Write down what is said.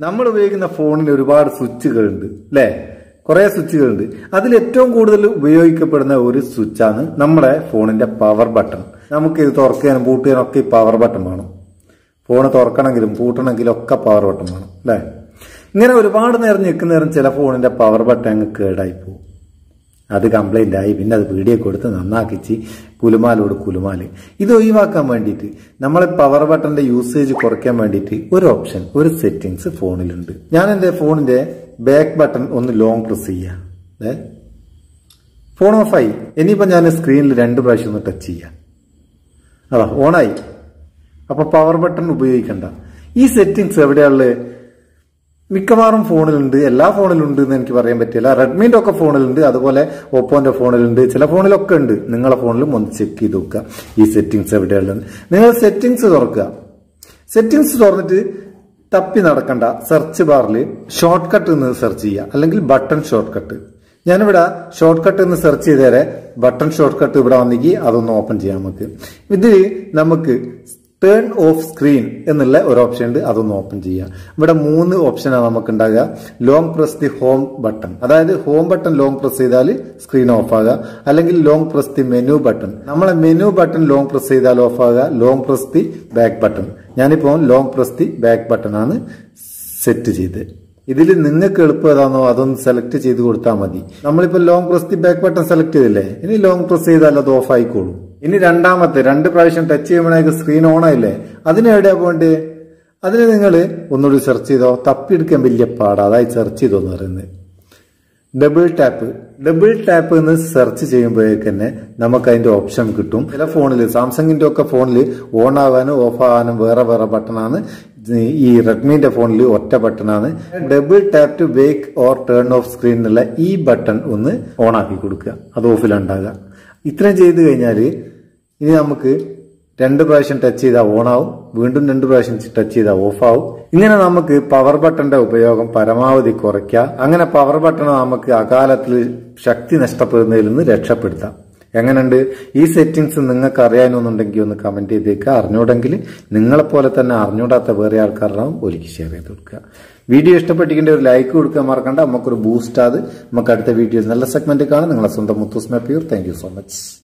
നമ്മൾ ഉപയോഗിക്കുന്ന ഫോണിന് ഒരുപാട് സ്വിച്ചുകളുണ്ട് അല്ലേ കുറെ സ്വിച്ചുകളുണ്ട് അതിൽ ഏറ്റവും കൂടുതൽ ഉപയോഗിക്കപ്പെടുന്ന ഒരു സ്വിച്ചാണ് നമ്മുടെ ഫോണിന്റെ പവർ ബട്ടൺ നമുക്ക് ഇത് തുറക്കാനും പൂട്ടാനും ഒക്കെ ഈ പവർ ബട്ടൺ വേണം ഫോൺ തുറക്കണമെങ്കിലും പൂട്ടണമെങ്കിലും ഒക്കെ പവർ ബട്ടൺ വേണം അല്ലേ ഇങ്ങനെ ഒരുപാട് നേരം നിൽക്കുന്ന നേരം ചില ഫോണിന്റെ പവർ ബട്ടൺ അങ്ങ് കേടായി പോകും അത് കംപ്ലൈന്റ് ആയി പിന്നെ അത് വീഡിയോ കൊടുത്ത് നന്നാക്കിച്ച് കുലുമാലോട് കുലുമാല് ഇത് ഒഴിവാക്കാൻ വേണ്ടിയിട്ട് നമ്മളെ പവർ ബട്ടന്റെ യൂസേജ് കുറയ്ക്കാൻ വേണ്ടിയിട്ട് ഒരു ഓപ്ഷൻ ഒരു സെറ്റിങ്സ് ഫോണിലുണ്ട് ഞാൻ എൻ്റെ ഫോണിന്റെ ബാക്ക് ബട്ടൺ ഒന്ന് ലോങ് പ്രസ് ചെയ്യാം ഏ ഫോൺ ഓഫായി ഇനിയിപ്പോൾ ഞാൻ സ്ക്രീനിൽ രണ്ട് പ്രാവശ്യം ഒന്ന് ടച്ച് ചെയ്യാം അതാ ഓണായി അപ്പൊ പവർ ബട്ടൺ ഉപയോഗിക്കണ്ട ഈ സെറ്റിങ്സ് എവിടെയുള്ളത് മിക്കവാറും ഫോണിലുണ്ട് എല്ലാ ഫോണിലും ഉണ്ട് എന്ന് എനിക്ക് പറയാൻ പറ്റില്ല റെഡ്മിന്റെ ഒക്കെ ഫോണിലുണ്ട് അതുപോലെ ഓപ്പോന്റെ ഫോണിലുണ്ട് ചില ഫോണിലൊക്കെ ഉണ്ട് നിങ്ങളെ ഫോണിലും ഒന്ന് ചെക്ക് ചെയ്ത് നോക്കുക ഈ സെറ്റിങ്സ് എവിടെയുള്ളത് നിങ്ങൾ സെറ്റിങ്സ് തുറക്കുക സെറ്റിങ്സ് തുറന്നിട്ട് തപ്പി നടക്കണ്ട സെർച്ച് ബാറിൽ ഷോർട്ട് കട്ട് എന്ന് സെർച്ച് ചെയ്യുക അല്ലെങ്കിൽ ബട്ടൺ ഷോർട്ട് കട്ട് ഞാനിവിടെ ഷോർട്ട് കട്ട് എന്ന് സെർച്ച് ചെയ്തേരെ ബട്ടൺ ഷോർട്ട് കട്ട് ഇവിടെ വന്നെങ്കിൽ അതൊന്ന് ഓപ്പൺ ചെയ്യാം നമുക്ക് ഇതിൽ നമുക്ക് ടേൺ ഓഫ് സ്ക്രീൻ എന്നുള്ള ഒരു ഓപ്ഷൻ ഉണ്ട് അതൊന്ന് ഓപ്പൺ ചെയ്യാം ഇവിടെ മൂന്ന് ഓപ്ഷനാണ് നമുക്ക് ഉണ്ടാകുക long press the home button അതായത് ഹോം ബട്ടൺ ലോങ് പ്രസ് ചെയ്താൽ സ്ക്രീൻ ഓഫ് ആകുക അല്ലെങ്കിൽ long press the menu button നമ്മളെ മെനു ബട്ടൺ ലോങ് പ്രസ് ചെയ്താൽ ഓഫ് ആകുക long press the back button ഞാനിപ്പോൾ long press the back button ആണ് set ചെയ്ത് ഇതിൽ നിങ്ങൾക്ക് എളുപ്പം ഏതാണോ അതൊന്ന് സെലക്ട് ചെയ്ത് കൊടുത്താൽ മതി നമ്മളിപ്പോൾ long press the back button select ചെയ്തില്ലേ ഇനി ലോങ് പ്രസ് ചെയ്താൽ അത് ഓഫ് ആയിക്കോളും ഇനി രണ്ടാമത്തെ രണ്ട് പ്രാവശ്യം ടച്ച് ചെയ്യുമ്പോഴേക്ക് സ്ക്രീൻ ഓൺ ആയില്ലേ അതിന് എവിടെയാ പോകണ്ടേ അതിന് നിങ്ങൾ ഒന്നുകൂടി സെർച്ച് ചെയ്തോ തപ്പിയെടുക്കാൻ വലിയ പാടാ അതായത് സെർച്ച് ചെയ്തോ എന്ന് പറയുന്നത് ഡബിൾ ടാപ്പ് ഡബിൾ ടാപ്പ് എന്ന് സെർച്ച് ചെയ്യുമ്പോഴേക്ക് തന്നെ നമുക്ക് അതിന്റെ ഓപ്ഷൻ കിട്ടും ചില ഫോണിൽ സാംസങ്ങിന്റെ ഒക്കെ ഫോണിൽ ഓൺ ആകാനും ഓഫ് ആകാനും വേറെ വേറെ ബട്ടണാണ് ഈ റെഡ്മിന്റെ ഫോണിൽ ഒറ്റ ബട്ടണാണ് double tap to wake or turn off screen എന്നുള്ള ഈ ബട്ടൺ ഒന്ന് ഓൺ ആക്കി കൊടുക്കുക അത് ഓഫിലുണ്ടാകുക ഇത്രയും ചെയ്ത് കഴിഞ്ഞാൽ ഇനി നമുക്ക് രണ്ട് പ്രാവശ്യം ടച്ച് ചെയ്താൽ ഓൺ ആവും വീണ്ടും രണ്ട് പ്രാവശ്യം ടച്ച് ചെയ്താൽ ഓഫ് ആവും ഇങ്ങനെ നമുക്ക് പവർ ബട്ടന്റെ ഉപയോഗം പരമാവധി കുറയ്ക്കാം അങ്ങനെ പവർ ബട്ടൺ നമുക്ക് അകാലത്തിൽ ശക്തി നഷ്ടപ്പെടുന്നതിൽ നിന്ന് രക്ഷപ്പെടുത്താം എങ്ങനെയുണ്ട് ഈ സെറ്റിങ്സ് നിങ്ങൾക്ക് അറിയാനുണ്ടെങ്കിൽ ഒന്ന് കമന്റ് ചെയ്തേക്കുക അറിഞ്ഞൂടെങ്കിൽ നിങ്ങളെപ്പോലെ തന്നെ അറിഞ്ഞൂടാത്ത വേറെ ആൾക്കാരുണ്ടാവും ഒലിക്ക് ഷെയർ ചെയ്ത് കൊടുക്കുക വീഡിയോ ഇഷ്ടപ്പെട്ടിരിക്കേണ്ട ഒരു ലൈക്ക് കൊടുക്കാൻ മറക്കണ്ട നമുക്കൊരു ബൂസ്റ്റ് അത് നമുക്ക് അടുത്ത വീഡിയോ നല്ല സെഗ്മെന്റ് കാണാം നിങ്ങളെ സ്വന്തം മുത്തൂസ് Meppayur thank you so much